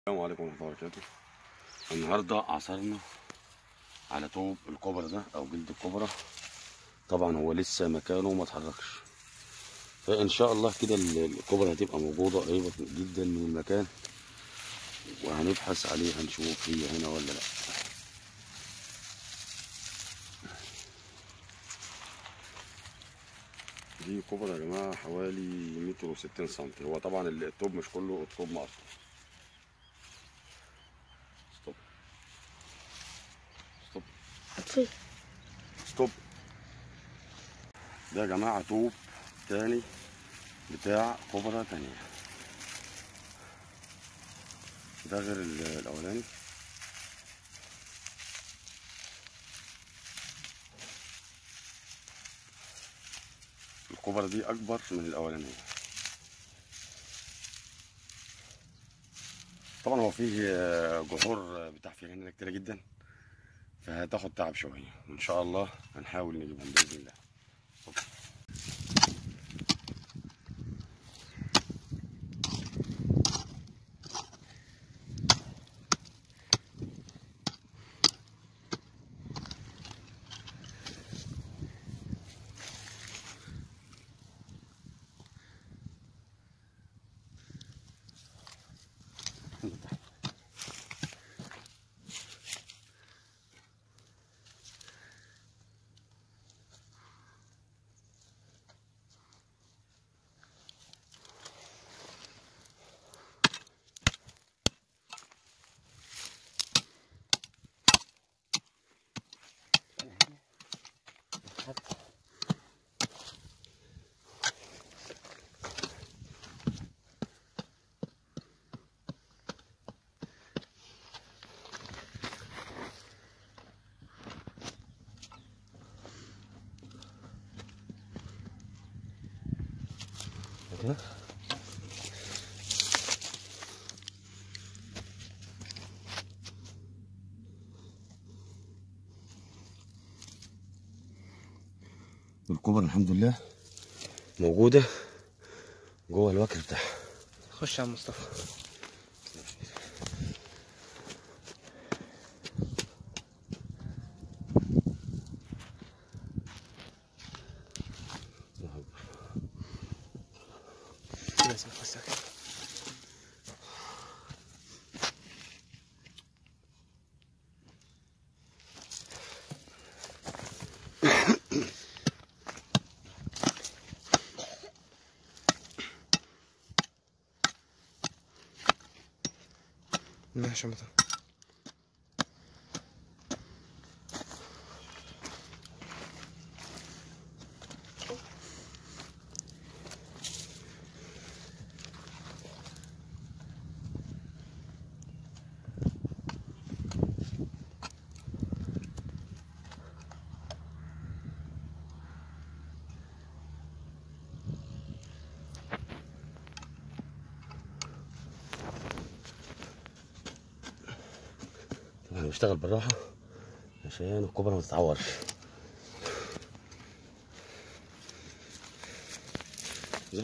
السلام عليكم ورحمة الله وبركاته النهاردة عصرنا على طوب الكوبرا ده أو جلد الكوبرا طبعا هو لسه مكانه ما اتحركش فإن شاء الله كده ال- الكوبرا هتبقى موجودة قريبة جدا من المكان وهنبحث عليه هنشوف هي هنا ولا لأ دي كوبرا يا جماعة حوالي متر وستين سنتي هو طبعا الطوب مش كله الطوب مقصر ستوب ستوب هتفي ستوب ده يا جماعة طوب تاني بتاع كوبرا تانية ده غير ال- الأولاني الكوبرا دي أكبر من الأولانية طبعا هو فيه آه، جذور بتاع فيه هنا كتيرة جدا فهتاخد تعب شوية وإن شاء الله هنحاول نجيبهم بإذن الله كده الكوبر الحمد لله موجودة جوه الوكر بتاعها خش يا مصطفى لازم نخش كده ماشي يا مطر طبعا بشتغل بالراحة عشان الكوبرا ما تتعورش زي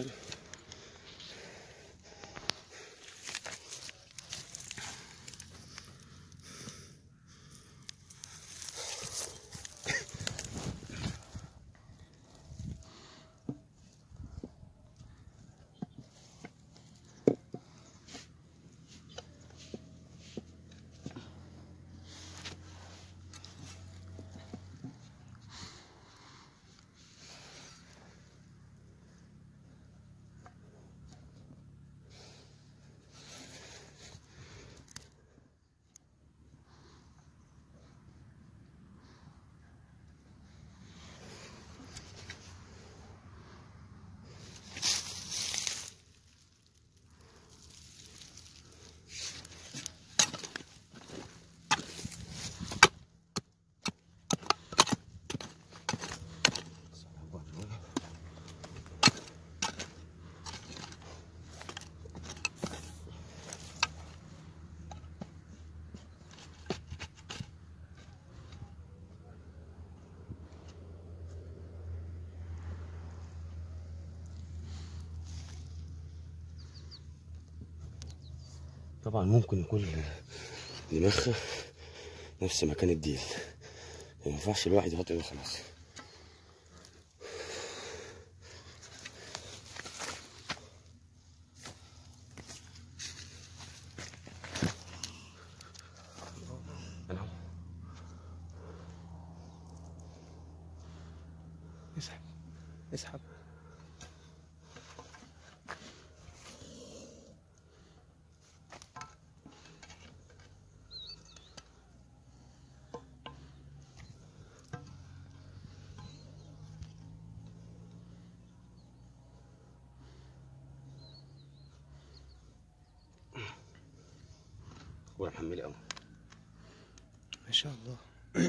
طبعا ممكن يكون دماغها نفس مكان الديل ما ينفعش الواحد يحط ايده خلاص أنا أهو. اسحب اسحب كورة محملة أوي ما شاء الله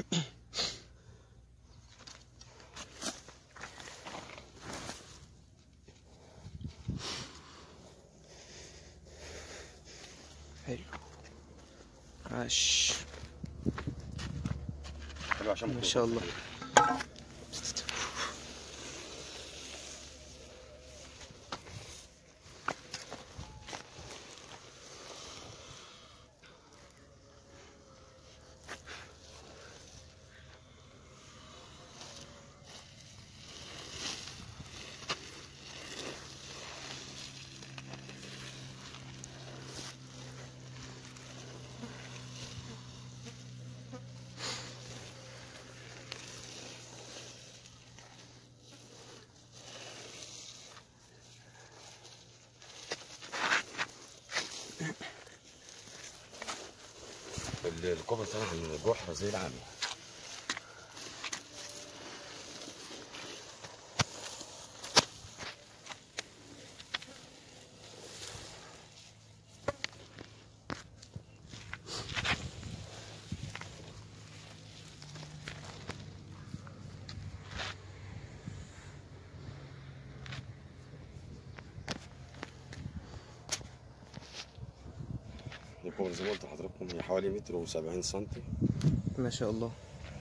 حلو عاش حلو عشان ما شاء الله ال- الكوبرا طالع من الجحر زي العامي الكوبرا زي ما قلت لحضراتكم هي حوالي متر وسبعين سنتي ما شاء الله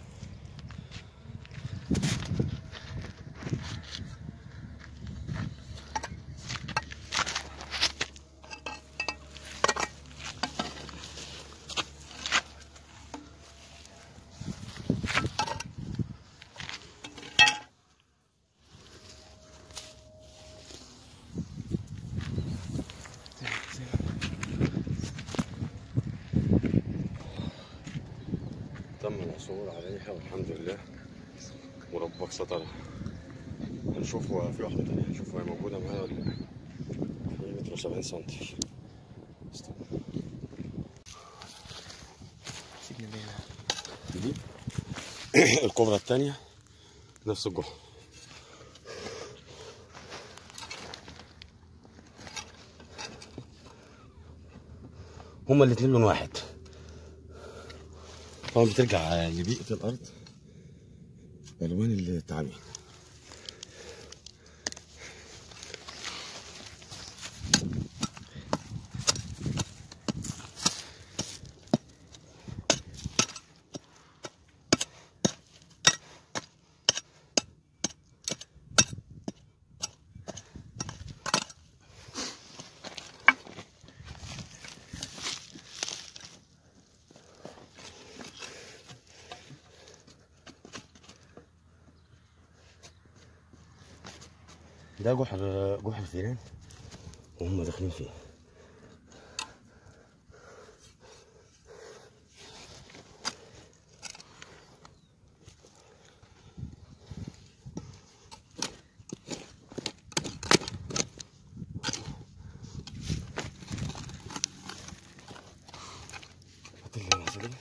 تم العثور عليها والحمد لله وربك سترها هنشوف هو في واحدة تانية هنشوف هي موجودة معانا ولا لا هي متر وسبعين سنتي استنى. سيبني لينا دي الكوبرا التانية نفس الجحر هما الاتنين لون واحد طبعا بترجع لبيئة الأرض ألوان التعابين ده جحر جحر فيران وهم داخلين فيه هات اللمعة دي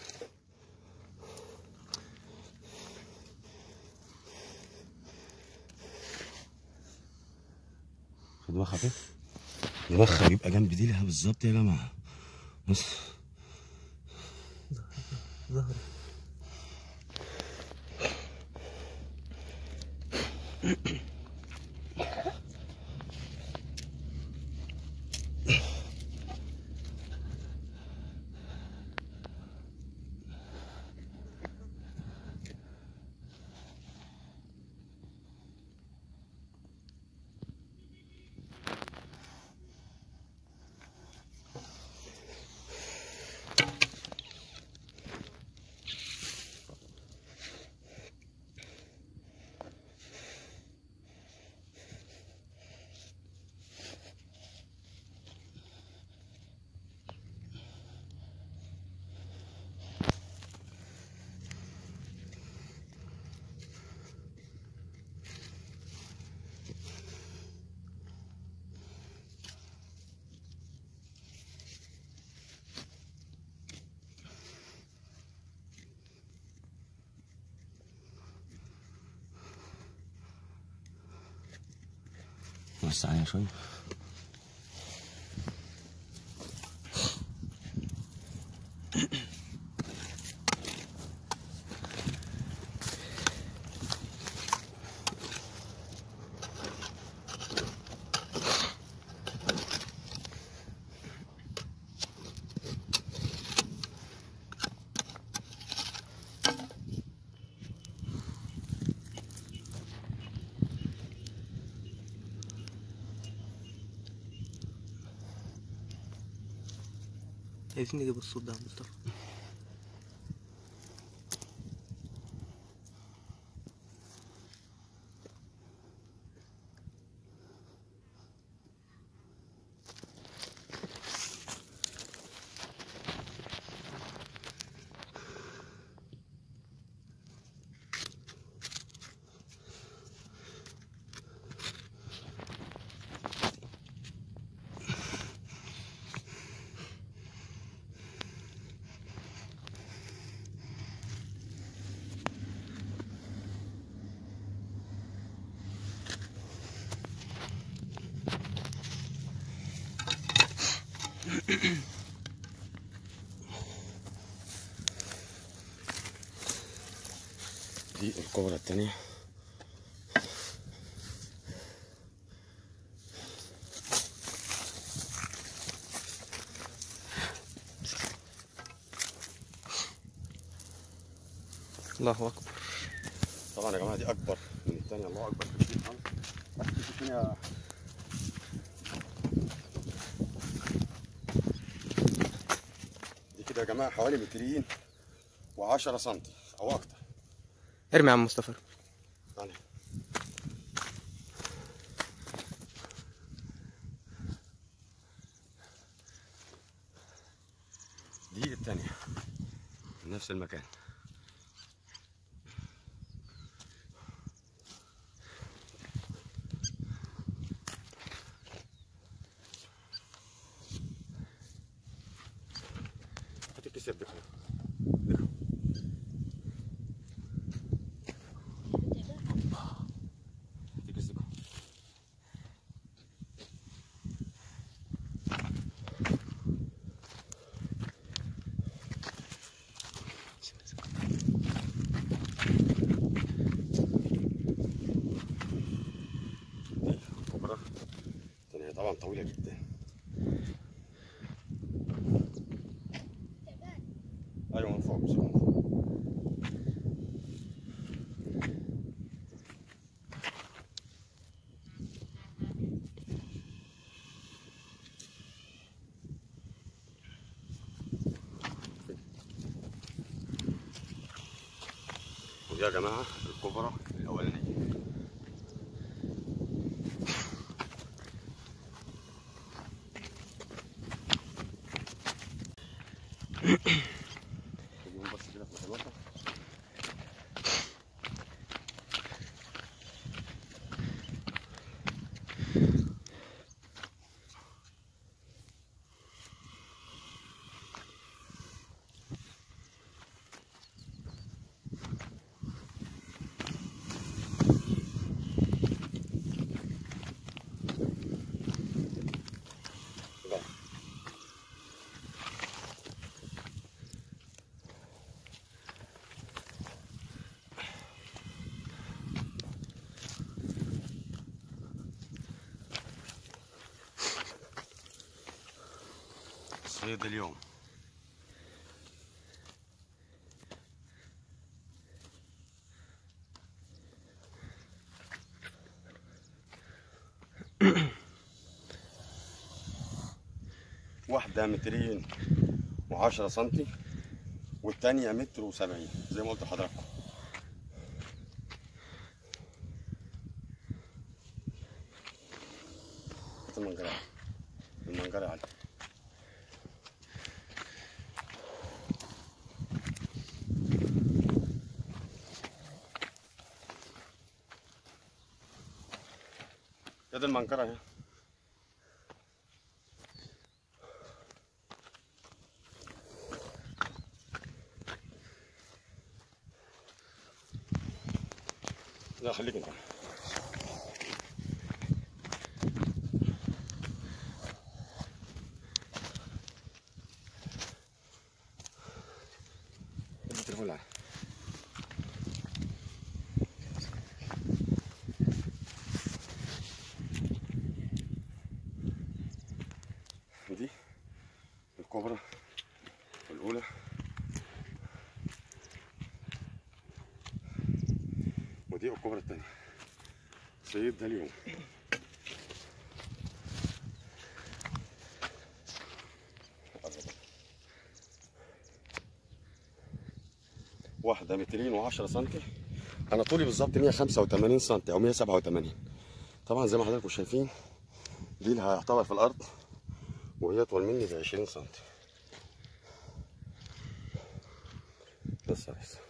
دماغها فين؟ دماغها بيبقى جنب ديلها بالظبط يا جماعة بص ظهري وسع عليها شويه عايزين نجيب الصوت ده يا مصطفى دي الكبرى التانية الله اكبر طبعا يا جماعة دي أكبر من التانية الله أكبر بكتير خالص بس التانية دي كده يا جماعة حوالي مترين وعشرة سنتي أو أكتر ارمي يا عم مصطفى يعني دي التانية في نفس المكان هتتكسر دي كده. هتتكسر كده. دي كبرى التانية طبعا طويلة جدا ايوه من فوق بس من فوق ودي يا جماعة الكبرى الأولانية نجيبهم بس كده في الخلاطة لا. صيد اليوم واحدة مترين وعشرة سنتي والتانية متر وسبعين زي ما قلت لحضراتكم هات المنجرة المنجرة علي يد المنكرة اهي لا خليك انت الولع دي الكبرى الأولى ودي الكبرى التانية سيد ده اليوم واحدة مترين وعشرة سنتي أنا طولي بالظبط 185 سنتي أو 187 طبعا زي ما حضراتكم شايفين دي اللي هيعتبر في الأرض وهي أطول مني ب 20 سنتي بس يا ريس